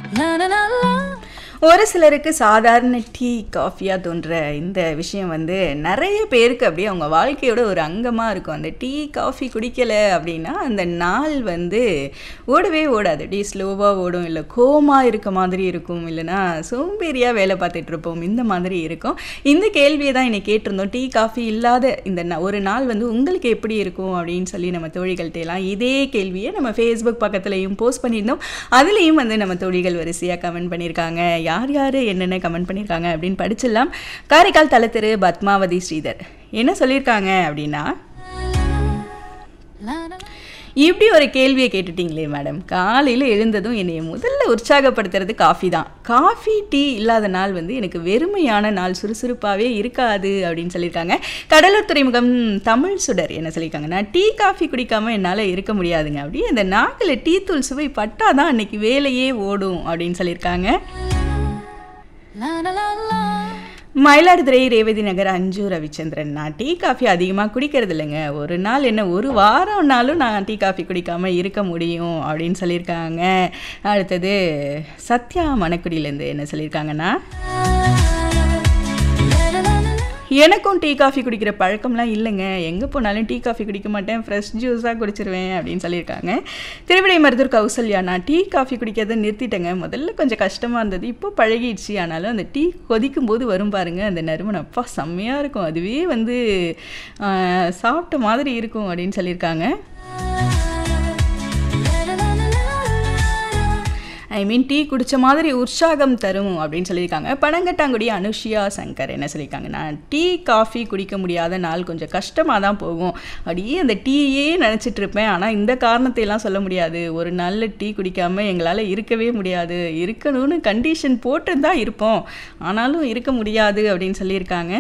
ஒரு சிலருக்கு சாதாரண டீ காஃபியாக தோன்ற இந்த விஷயம் வந்து நிறைய பேருக்கு அப்படியே அவங்க வாழ்க்கையோட ஒரு அங்கமாக இருக்கும் அந்த டீ காஃபி குடிக்கலை அப்படின்னா அந்த நாள் வந்து ஓடவே ஓடாது டீ ஸ்லோவாக ஓடும் இல்லை கோமாக இருக்க மாதிரி இருக்கும் இல்லைன்னா சோம்பேறியாக வேலை பார்த்துட்டு இருப்போம் இந்த மாதிரி இருக்கும் இந்த கேள்வியை தான் இன்னைக்கு கேட்டிருந்தோம் டீ காஃபி இல்லாத இந்த நா- ஒரு நாள் வந்து உங்களுக்கு எப்படி இருக்கும் அப்படின்னு சொல்லி நம்ம தோழிகள்கிட்ட எல்லாம் இதே கேள்வியை நம்ம ஃபேஸ்புக் பக்கத்துலையும் போஸ்ட் பண்ணியிருந்தோம் அதுலேயும் வந்து நம்ம தோழிகள் வரிசையாக கமெண்ட் பண்ணியிருக்காங்க யார் யார் என்னென்ன கமெண்ட் பண்ணியிருக்காங்க அப்படின்னு படிச்சிடலாம் காரைக்கால் தலத்திரு பத்மாவதி ஸ்ரீதர் என்ன சொல்லியிருக்காங்க அப்படின்னா இப்படி ஒரு கேள்வியை கேட்டுட்டீங்களே மேடம் காலையில் எழுந்ததும் என்னை முதல்ல உற்சாகப்படுத்துறது காஃபி தான் காஃபி டீ இல்லாத நாள் வந்து எனக்கு வெறுமையான நாள் சுறுசுறுப்பாகவே இருக்காது அப்படின்னு சொல்லியிருக்காங்க கடலூர் துறைமுகம் தமிழ் சுடர் என்ன சொல்லியிருக்காங்க நான் டீ காஃபி குடிக்காமல் என்னால் இருக்க முடியாதுங்க அப்படி அந்த நாக்கில் டீ தூள் சுவை பட்டாதான் அன்னைக்கு வேலையே ஓடும் அப்படின்னு சொல்லியிருக்காங்க மயிலாடுதுறை ரேவதி நகர் அஞ்சு ரவிச்சந்திரன் நான் டீ காஃபி அதிகமாக குடிக்கிறது இல்லைங்க ஒரு நாள் என்ன ஒரு வாரம்னாலும் நான் டீ காஃபி குடிக்காமல் இருக்க முடியும் அப்படின்னு சொல்லியிருக்காங்க அடுத்தது சத்யா மணக்குடியிலேருந்து என்ன சொல்லியிருக்காங்கன்னா எனக்கும் டீ காஃபி குடிக்கிற பழக்கம்லாம் இல்லைங்க எங்கே போனாலும் டீ காஃபி குடிக்க மாட்டேன் ஃப்ரெஷ் ஜூஸாக குடிச்சிருவேன் அப்படின்னு சொல்லியிருக்காங்க திருவிடை மருதூர் கௌசல்யா நான் டீ காஃபி குடிக்கிறத நிறுத்திட்டேங்க முதல்ல கொஞ்சம் கஷ்டமாக இருந்தது இப்போ பழகிடுச்சு ஆனாலும் அந்த டீ கொதிக்கும் போது வரும் பாருங்க அந்த நறுமணம் அப்பா செம்மையாக இருக்கும் அதுவே வந்து ஆஹ், சாப்பிட்ட மாதிரி இருக்கும் அப்படின்னு சொல்லியிருக்காங்க ஐ மீன் டீ குடிச்ச மாதிரி உற்சாகம் தரும் அப்படின்னு சொல்லியிருக்காங்க பனங்கட்டாங்குடி அனுஷியா சங்கர் என்ன சொல்லியிருக்காங்க நான் டீ காஃபி குடிக்க முடியாத நாள் கொஞ்சம் கஷ்டமாக தான் போகும் அப்படியே அந்த டீயே நினச்சிட்டு இருப்பேன் ஆனால் இந்த காரணத்தை எல்லாம் சொல்ல முடியாது ஒரு நல்ல டீ குடிக்காம எங்களால் இருக்கவே முடியாது இருக்கணும்னு கண்டிஷன் போட்டு தான் இருப்போம் ஆனாலும் இருக்க முடியாது அப்படின்னு சொல்லியிருக்காங்க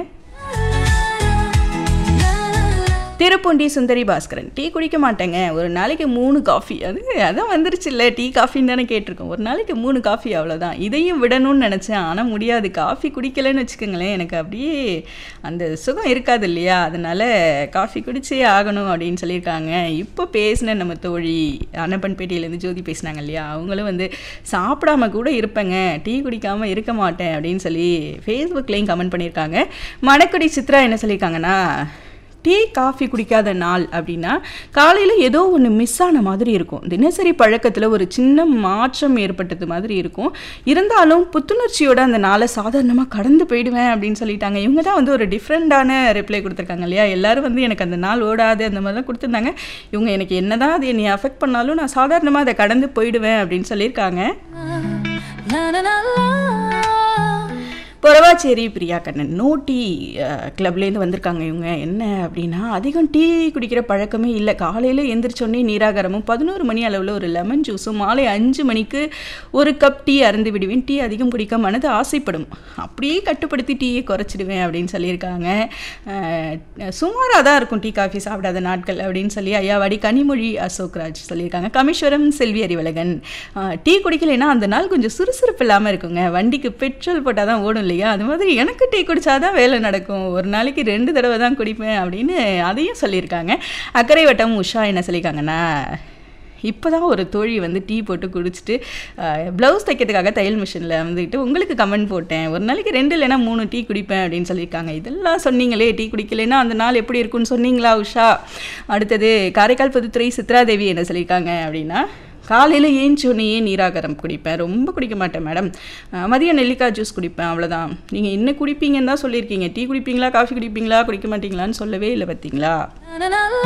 திருப்பூண்டி சுந்தரி பாஸ்கரன் டீ குடிக்க மாட்டேங்க ஒரு நாளைக்கு மூணு காஃபி அது அதான் வந்துருச்சு இல்லை டீ காஃபின்னு தானே கேட்டிருக்கோம் ஒரு நாளைக்கு மூணு காஃபி அவ்வளோதான் இதையும் விடணும்னு நினச்சேன் ஆனால் முடியாது காஃபி குடிக்கலைன்னு வச்சுக்கோங்களேன் எனக்கு அப்படியே அந்த சுகம் இருக்காது இல்லையா அதனால் காஃபி குடிச்சே ஆகணும் அப்படின்னு சொல்லியிருக்காங்க இப்போ பேசின நம்ம தோழி அன்னப்பன்பேட்டையிலேருந்து ஜோதி பேசினாங்க இல்லையா அவங்களும் வந்து சாப்பிடாம கூட இருப்பேங்க டீ குடிக்காமல் இருக்க மாட்டேன் அப்படின்னு சொல்லி ஃபேஸ்புக்லேயும் கமெண்ட் பண்ணியிருக்காங்க மணக்குடி சித்ரா என்ன சொல்லியிருக்காங்கன்னா டீ காஃபி குடிக்காத நாள் அப்படின்னா காலையில் ஏதோ ஒன்று மிஸ் ஆன மாதிரி இருக்கும் தினசரி பழக்கத்தில் ஒரு சின்ன மாற்றம் ஏற்பட்டது மாதிரி இருக்கும் இருந்தாலும் புத்துணர்ச்சியோட அந்த நாளை சாதாரணமாக கடந்து போயிடுவேன் அப்படின்னு சொல்லிட்டாங்க இவங்க தான் வந்து ஒரு டிஃப்ரெண்ட்டான ரிப்ளை கொடுத்துருக்காங்க இல்லையா எல்லாரும் வந்து எனக்கு அந்த நாள் ஓடாது அந்த மாதிரிலாம் கொடுத்துருந்தாங்க இவங்க எனக்கு என்னதான் அது என்னை அஃபெக்ட் பண்ணாலும் நான் சாதாரணமாக அதை கடந்து போயிடுவேன் அப்படின்னு சொல்லியிருக்காங்க பொறவாச்சேரி பிரியா கண்ணன் நோ டீ கிளப்லேருந்து வந்திருக்காங்க இவங்க என்ன அப்படின்னா அதிகம் டீ குடிக்கிற பழக்கமே இல்லை காலையில் எந்திரிச்சோடனே நீராகாரமும் பதினோரு மணி அளவில் ஒரு லெமன் ஜூஸும் மாலை அஞ்சு மணிக்கு ஒரு கப் டீ அருந்து விடுவேன் டீ அதிகம் குடிக்க மனது ஆசைப்படும் அப்படியே கட்டுப்படுத்தி டீயை குறைச்சிடுவேன் அப்படின்னு சொல்லியிருக்காங்க சுமாராக தான் இருக்கும் டீ காஃபி சாப்பிடாத நாட்கள் அப்படின்னு சொல்லி ஐயாவாடி கனிமொழி அசோக்ராஜ் சொல்லியிருக்காங்க கமீஸ்வரம் செல்வி அறிவழகன் அஹ், டீ குடிக்கலைன்னா அந்த நாள் கொஞ்சம் சுறுசுறுப்பு இல்லாமல் இருக்குங்க வண்டிக்கு பெட்ரோல் போட்டால் தான் ஓடும் இல்லையா அது மாதிரி எனக்கு டீ குடிச்சாதான் வேலை நடக்கும் ஒரு நாளைக்கு ரெண்டு தடவை தான் குடிப்பேன் அப்படின்னு அதையும் சொல்லியிருக்காங்க அக்கறை வட்டம் உஷா என்ன சொல்லியிருக்காங்கன்னா இப்போ தான் ஒரு தோழி வந்து டீ போட்டு குடிச்சிட்டு ப்ளவுஸ் தைக்கிறதுக்காக தையல் மிஷினில் வந்துக்கிட்டு உங்களுக்கு கமெண்ட் போட்டேன் ஒரு நாளைக்கு ரெண்டு இல்லைன்னா மூணு டீ குடிப்பேன் அப்படின்னு சொல்லியிருக்காங்க இதெல்லாம் சொன்னீங்களே டீ குடிக்கலைன்னா அந்த நாள் எப்படி இருக்குன்னு சொன்னீங்களா உஷா அடுத்தது காரைக்கால் புதுத்துறை சித்ராதேவி என்ன சொல்லியிருக்காங்க அப்படின்னா காலையில் ஏஞ்சோனையே நீராகாரம் குடிப்பேன் ரொம்ப குடிக்க மாட்டேன் மேடம் அஹ் மதியம் நெல்லிக்காய் ஜூஸ் குடிப்பேன் அவ்வளோதான் நீங்கள் என்ன குடிப்பீங்கன்னு தான் சொல்லியிருக்கீங்க டீ குடிப்பீங்களா காஃபி குடிப்பீங்களா குடிக்க மாட்டீங்களான்னு சொல்லவே இல்லை பார்த்தீங்களா